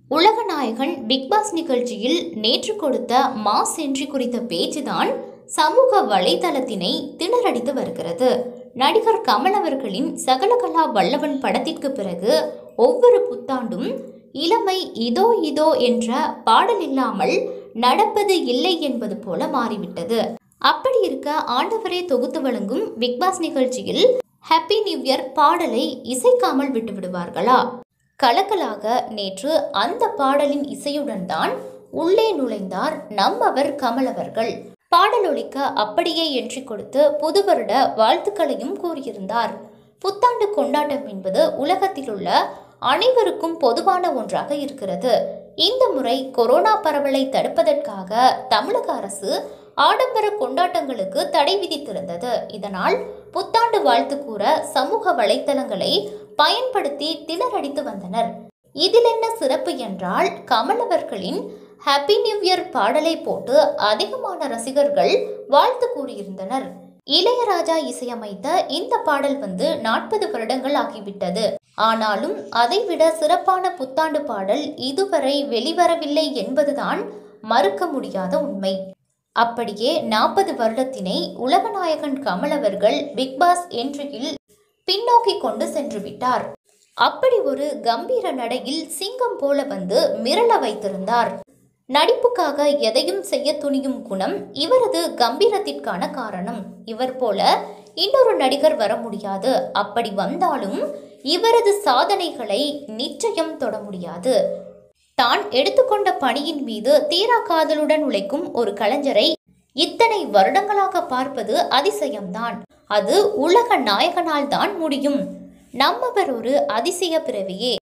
உலகநாயகன் பிக்பாஸ் நிகழ்ச்சியில் நேற்று கொடுத்த மாஸ் என்ட்ரி குறித்த பேச்சுதான் சமூக வலைதளத்தினை திணறடித்து வருகிறது நடிகர் கமல் அவர்களின் சகலகலா வல்லவன் படத்திற்கு பிறகு ஒவ்வொரு புத்தாண்டும் இளமை இதோ இதோ என்ற பாடல் இல்லாமல் நடப்பது இல்லை என்பது போல மாறிவிட்டது அப்படி இருக்க ஆண்டவரே தொகுத்து வழங்கும் பிக்பாஸ் நிகழ்ச்சியில் ஹாப்பி நியூ இயர் பாடலை இசைக்காமல் விட்டு விடுவார்களா கலக்கலாக நேற்று அந்த பாடலின் இசையுடன் தான் உள்ளே நுழைந்தார் நம்மவர் கமல் அவர்கள் பாடல் ஒலிக்க அப்படியே என்றி கொடுத்து புது வருட வாழ்த்துக்களையும் கூறியிருந்தார் புத்தாண்டு கொண்டாட்டம் என்பது உலகத்தில் உள்ள அனைவருக்கும் பொதுவான ஒன்றாக இருக்கிறது இந்த முறை கொரோனா பரவலை தடுப்பதற்காக தமிழக அரசு ஆடம்பர கொண்டாட்டங்களுக்கு தடை விதித்திருந்தது இதனால் புத்தாண்டு வாழ்த்து கூற சமூக வலைத்தளங்களை பயன்படுத்தி திணறடித்து வந்தனர் இதில் என்ன சிறப்பு என்றால் கமல் அவர்களின் ஹாப்பி நியூ இயர் பாடலை போட்டு அதிகமான ரசிகர்கள் வாழ்த்து கூறியிருந்தனர் இளையராஜா இசையமைத்த இந்த பாடல் வந்து நாற்பது வருடங்கள் ஆகிவிட்டது ஆனாலும் அதைவிட சிறப்பான புத்தாண்டு பாடல் இதுவரை வெளிவரவில்லை என்பதுதான் மறுக்க முடியாத உண்மை அப்படியே நாற்பது வருடத்தினை உலகநாயகன் கமல் அவர்கள் பிக்பாஸ் என்ட்ரியில் பின்னோக்கி கொண்டு சென்று விட்டார் அப்படி ஒரு கம்பீர நடையில் சிங்கம் போல வந்து மிரள வைத்திருந்தார் நடிப்புக்காக எதையும் செய்ய துணியும் குணம் இவரது கம்பீரத்திற்கான காரணம் இவர் போல இன்னொரு நடிகர் வர முடியாது அப்படி வந்தாலும் இவரது சாதனைகளை நிச்சயம் தொட முடியாது தான் எடுத்துக்கொண்ட பணியின் மீது தீரா காதலுடன் உழைக்கும் ஒரு கலைஞரை இத்தனை வருடங்களாக பார்ப்பது அதிசயம்தான் அது உலக நாயகனால் தான் முடியும் நம்மவர் ஒரு அதிசய பிறவியே